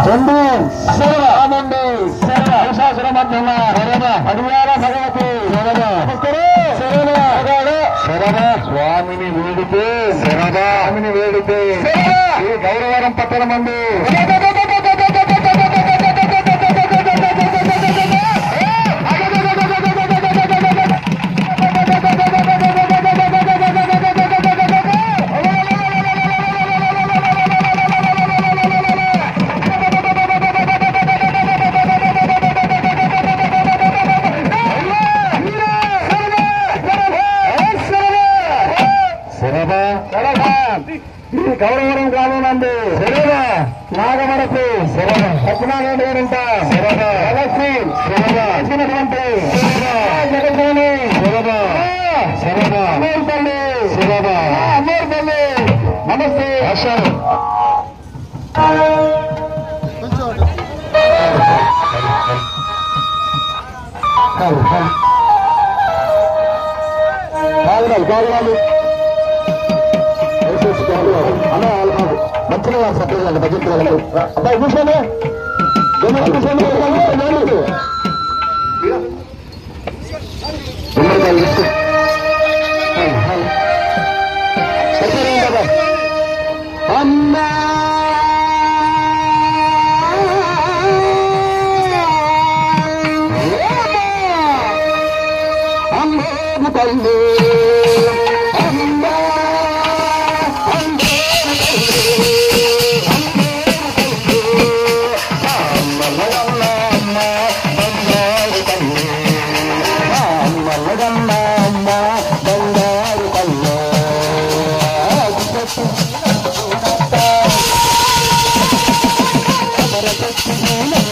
రెండు రాముండి మహిషాసురమర్దన అడియాల భగవతి శరద స్వామిని వేడితే శరద స్వామిని వేడితే ఈ గౌరవరం పట్టణ మంది శరద ఈ గౌరవరం గ్రామం శరద నాగమడకు శరద సత్యనారాయణ గారంట శరద కలసి శరద వచ్చినటువంటి జగన్మోహని శరద శరద అమోర్పల్లి శరద అమోర్పల్లి నమస్తే అశోక్ కాగడాలు కాగడాలు అన్న మంచిగా సత్యం బడ్జెట్ అబ్బాయి కూర్చోండి కూర్చోండి అమ్మా అమ్మేము తల్లి అమ్మా అమ్మేము తల్లి అమ్మలగన్న బంగారు తల్లి అమ్మలగన్న అమ్మ బంగారు తల్లి అమరపత్తి